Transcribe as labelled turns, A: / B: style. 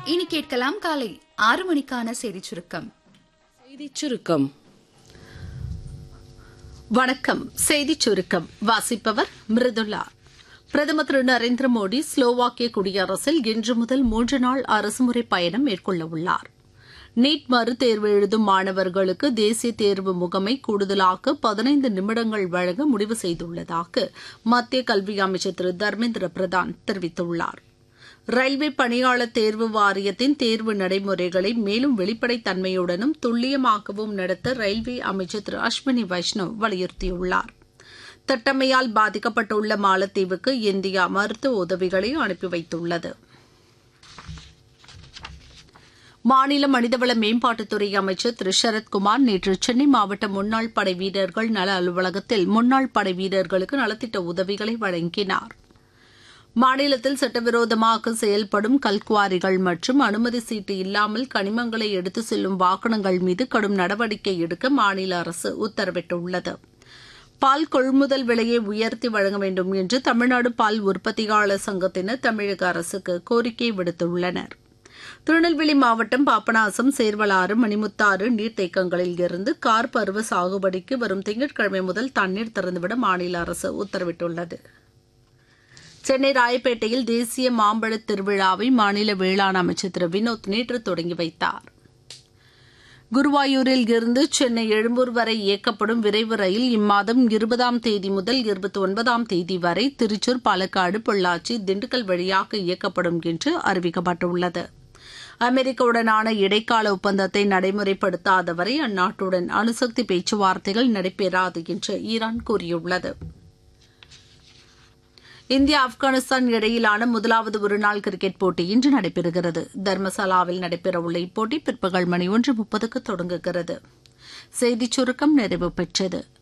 A: இனி கேட்கலாம் காலை ஆறு மணிக்கான செய்தி சுருக்கம்
B: செய்திச் சுருக்கம்
C: வணக்கம் செய்திச் சுருக்கம் வாசிப்பவர் மிருதுளா பிரதமர் திரு நரேந்திர மோடி ஸ்லோவாக்கிய குடியரசில் இன்று முதல் மூன்று நாள் அரசுமுறை பயணம் மேற்கொள்ள உள்ளார் நீட் மறுதேர்வு எழுதும் மாணவர்களுக்கு தேசிய தேர்வு முகமை கூடுதலாக பதினைந்து நிமிடங்கள் வழங்க முடிவு செய்துள்ளதாக மத்திய கல்வி அமைச்சர் திரு தர்மேந்திர பிரதான் தெரிவித்துள்ளார் ரயில்வே பணியாளர் தேர்வு வாரியத்தின் தேர்வு நடைமுறைகளை மேலும் வெளிப்படைத்தன்மையுடனும் துல்லியமாகவும் நடத்த ரயில்வே அமைச்சர் திரு அஸ்வினி வைஷ்ணவ் வலியுறுத்தியுள்ளார் தட்டம்மையால் பாதிக்கப்பட்டுள்ள மாலத்தீவுக்கு இந்தியா மருத்துவ உதவிகளை அனுப்பி வைத்துள்ளது மாநில மனிதவள மேம்பாட்டுத்துறை அமைச்சர் திரு சரத்குமார் நேற்று சென்னை மாவட்ட முன்னாள் படை வீரர்கள் நல அலுவலகத்தில் முன்னாள் படை வீரர்களுக்கு நலத்திட்ட உதவிகளை வழங்கினார் மாநிலத்தில் சட்டவிரோதமாக செயல்படும் கல்குவாரிகள் மற்றும் அனுமதி சீட்டு இல்லாமல் கனிமங்களை எடுத்து செல்லும் வாகனங்கள் மீது கடும் நடவடிக்கை எடுக்க மாநில அரசு உத்தரவிட்டுள்ளது பால் கொள்முதல் விலையை உயர்த்தி வழங்க வேண்டும் என்று தமிழ்நாடு பால் உற்பத்தியாளர் சங்கத்தினர் தமிழக அரசுக்கு கோரிக்கை விடுத்துள்ளனர் திருநெல்வேலி மாவட்டம் பாபநாசம் சேர்வலாறு மணிமுத்தாறு நீர்த்தேக்கங்களில் இருந்து கார் பருவ சாகுபடிக்கு வரும் திங்கட்கிழமை முதல் தண்ணீர் திறந்துவிட மாநில அரசு உத்தரவிட்டுள்ளது சென்னை ராயப்பேட்டையில் தேசிய மாம்பழ திருவிழாவை மாநில வேளாண் அமைச்சர் திரு வினோத் நேற்று தொடங்கி வைத்தார் குருவாயூரில் இருந்து சென்னை எழும்பூர் வரை இயக்கப்படும் விரைவு ரயில் இம்மாதம் இருபதாம் தேதி முதல் இருபத்தி ஒன்பதாம் தேதி வரை திருச்சூர் பாலக்காடு பொள்ளாச்சி திண்டுக்கல் வழியாக இயக்கப்படும் என்று அறிவிக்கப்பட்டுள்ளது அமெரிக்காவுடனான இடைக்கால ஒப்பந்தத்தை நடைமுறைப்படுத்தாத வரை அந்நாட்டுடன் அணுசக்தி பேச்சுவார்த்தைகள் நடைபெறாது என்று ஈரான் கூறியுள்ளது இந்தியா ஆப்கானிஸ்தான் இடையிலான முதலாவது ஒருநாள் கிரிக்கெட் போட்டி இன்று நடைபெறுகிறது தர்மசாலாவில் நடைபெறவுள்ள இப்போட்டி பிற்பகல் மணி ஒன்று முப்பதுக்கு தொடங்குகிறது செய்திச் சுருக்கம் நிறைவு பெற்றது